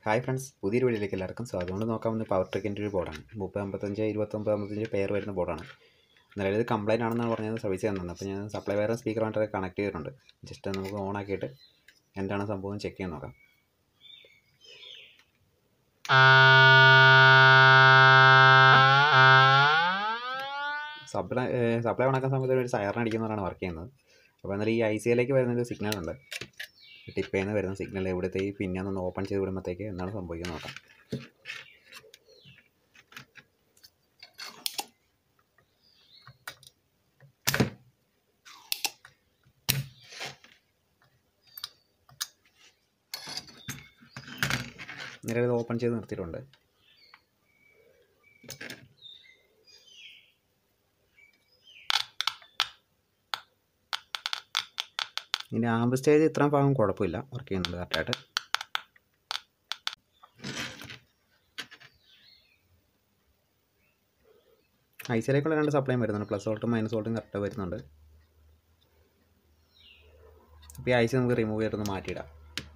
hi friends പുതിയൊരു വീഡിയോയിലേക്ക് എല്ലാവർക്കും സ്വാഗതം കൊണ്ട് നോക്കാൻ വന്ന പവർ ട്രിക്കിൻ്റെ ഒരു ബോർഡാണ് മുപ്പത് അമ്പത്തഞ്ച് ഇരുപത്തൊമ്പത് അമ്പത്തഞ്ച് പേർ വരുന്ന ബോർഡാണ് നിലവിൽ ഇത് കംപ്ലൈൻറ്റ് ആണെന്നാണ് പറഞ്ഞത് സർവീസ് ചെയ്യുന്നത് അപ്പോൾ ഞാൻ സപ്ലൈ വയറും സ്പീക്കറുമായിട്ട് കണക്ട് ചെയ്തിട്ടുണ്ട് ജസ്റ്റ് നമുക്ക് ഓൺ ആക്കിയിട്ട് എന്താണ് സംഭവം ചെക്ക് ചെയ്യാൻ നോക്കാം സപ്ലൈ സപ്ലൈ ഓണാക്കുന്ന സമയത്ത് ഒരു സയറിന് അടിക്കുന്നവരാണ് വർക്ക് ചെയ്യുന്നത് അപ്പോൾ എന്നാൽ ഈ ഐ സി എയിലേക്ക് വരുന്നൊരു സിഗ്നൽ ഉണ്ട് ടിപ്പയിൽ നിന്ന് വരുന്ന സിഗ്നൽ ഇവിടുത്തെ ഈ പിന്നെ ഒന്ന് ഓപ്പൺ ചെയ്ത് വിടുമ്പോഴത്തേക്ക് എന്താണ് സംഭവിക്കുന്നത് നോക്കാം നിലവിൽ ഓപ്പൺ ചെയ്ത് നിർത്തിയിട്ടുണ്ട് ഇനി ആമ്പ് സ്റ്റേജ് ഇത്രയും ഭാഗം കുഴപ്പമില്ല വർക്ക് ചെയ്യുന്നുണ്ട് കറക്റ്റായിട്ട് ഐസിയിലേക്കുള്ള രണ്ട് സപ്ലൈയും വരുന്നുണ്ട് പ്ലസ് വോൾട്ടും മൈനസ് വോൾട്ടും കറക്റ്റ് വരുന്നുണ്ട് അപ്പോൾ ഈ ഐസ് നമുക്ക് റിമൂവ് ചെയ്തിട്ടൊന്ന് മാറ്റിയിടാം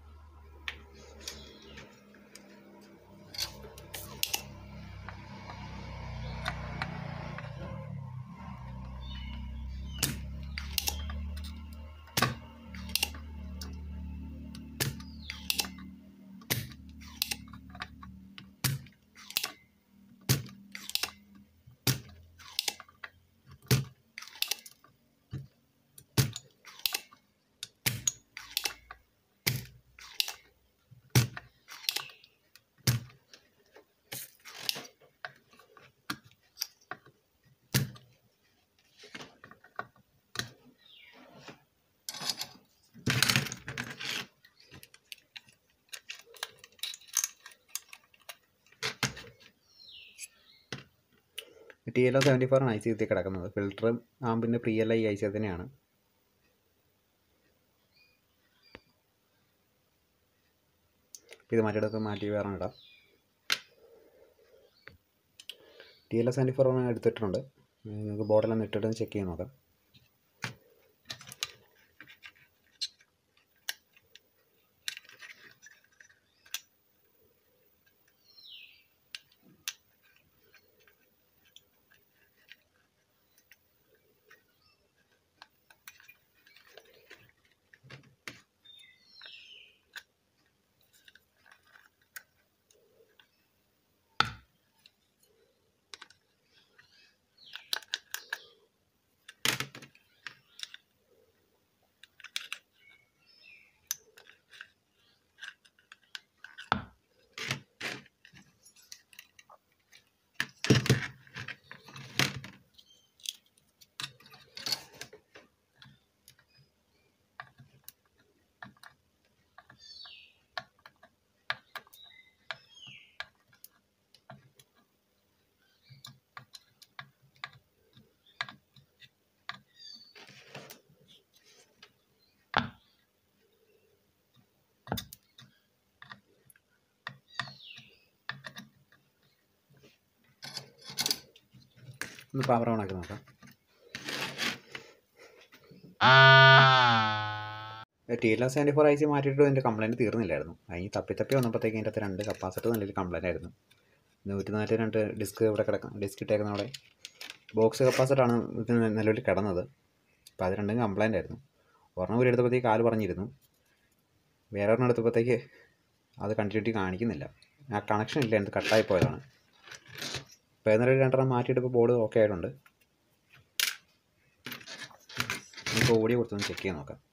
ടി എൽ ഒ സെവൻറ്റി ഫോറാണ് ഐ സി എത്തി കിടക്കുന്നത് ഫിൽറ്ററും ആമ്പിൻ്റെ പ്രീ എല്ലാം ഈ ഐ സി തന്നെയാണ് ഇത് മാറ്റിയെടുത്ത് മാറ്റി വേറെ ഇടാം T L O seventy four എടുത്തിട്ടുണ്ട് നിങ്ങൾക്ക് ബോർഡെല്ലാം ഇട്ടിട്ട് ചെക്ക് ചെയ്ത് നോക്കാം ഒന്ന് പവർ ഓൺ ആക്കി നോക്കാം T L S seventy four I C മാറ്റിയിട്ട് എൻ്റെ കംപ്ലയിൻറ്റ് തീർന്നില്ലായിരുന്നു അതിന് തപ്പി തപ്പി വന്നപ്പോഴത്തേക്ക് അതിൻ്റെ അകത്ത് രണ്ട് കപ്പാസിറ്റർ നല്ലൊരു കംപ്ലയിൻ്റ് ആയിരുന്നു നൂറ്റി നാല് രണ്ട് ഡിസ്ക് ഇവിടെ കിടക്കുന്ന ഡിസ്ക് ഇട്ടേക്കുന്ന അവിടെ ബോക്സ് കപ്പാസിറ്ററാണ് ഇത് നിലവിൽ കിടന്നത് അപ്പോൾ അത് രണ്ടും കംപ്ലയിൻ്റ് ആയിരുന്നു ഒരെണ്ണം കൂടി എടുത്തപ്പോഴത്തേക്ക് കാല് പറഞ്ഞിരുന്നു വേറെ ഒരെണ്ണം എടുത്തപ്പോഴത്തേക്ക് അത് കണ്ടിന്യൂറ്റി കാണിക്കുന്നില്ല ആ കണക്ഷൻ ഇല്ല എന്ത് കട്ടായി പോയതാണ് അപ്പോൾ ഏതായാലും രണ്ടെണ്ണം മാറ്റിയിട്ട് ഇപ്പോൾ ബോർഡ് ഓക്കെ ആയിട്ടുണ്ട് നമുക്ക് ഓഡിയോ കൊടുത്തൊന്ന് ചെക്ക് ചെയ്യാൻ നോക്കാം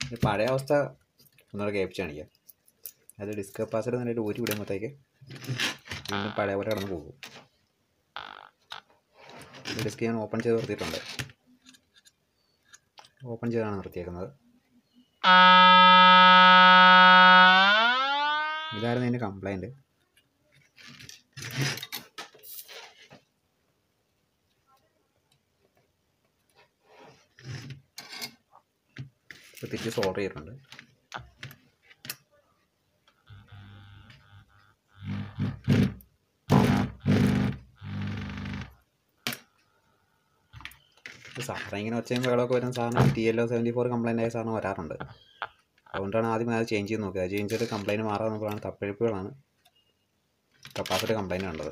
ഇത് പഴയ അവസ്ഥ ഒന്നുകൂടെ കേൾപ്പിച്ച് കാണിക്കാം അത് ഡിസ്ക് കപ്പാസിറ്റർ നല്ലൊരു ഊരി വിടുമ്പോഴത്തേക്ക് വീണ്ടും പഴയ പോലെ കടന്ന് പോകും ഈ ഡിസ്ക് ഞാൻ ഓപ്പൺ ചെയ്ത് നിർത്തിയിട്ടുണ്ട് ഓപ്പൺ ചെയ്താണ് നിർത്തിയേക്കുന്നത് ഇതായിരുന്നു ഇതിൻ്റെ കംപ്ലൈൻറ്റ് ഇപ്പോൾ തിരിച്ച് സോൾവ് ചെയ്തിട്ടുണ്ട് സാറിന് ഇങ്ങനെ ഒച്ചയും ബഹളമൊക്കെ വരുന്ന സാറിന് T L O seventy four complaint ആയ സാറിന് വരാറുണ്ട് അതുകൊണ്ടാണ് ആദ്യം അത് ചേഞ്ച് ചെയ്ത് നോക്കുക ചേഞ്ച് ചെയ്ത് കംപ്ലൈൻറ്റ് മാറാൻ നോക്കുമ്പോഴാണ് തപ്പെഴുപ്പുകളാണ് കപ്പാസിറ്റി കംപ്ലൈൻറ്റ് കണ്ടത്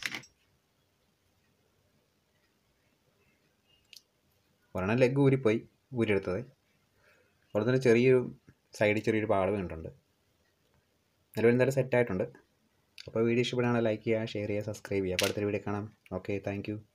ഒരെണ്ണം ലെഗ് ഊരിപ്പോയി ഊരിയെടുത്തത് അവിടെ നിന്ന് ചെറിയൊരു സൈഡിൽ ചെറിയൊരു പാട് വീണിട്ടുണ്ട് നിലവിൽ എന്തായാലും സെറ്റായിട്ടുണ്ട് അപ്പോൾ വീഡിയോ ഇഷ്ടപ്പെടുകയാണെങ്കിൽ ലൈക്ക് ചെയ്യുക ഷെയർ ചെയ്യുക സബ്സ്ക്രൈബ് ചെയ്യുക അപ്പോൾ അടുത്തൊരു വീഡിയോ കാണാം ഓക്കെ താങ്ക്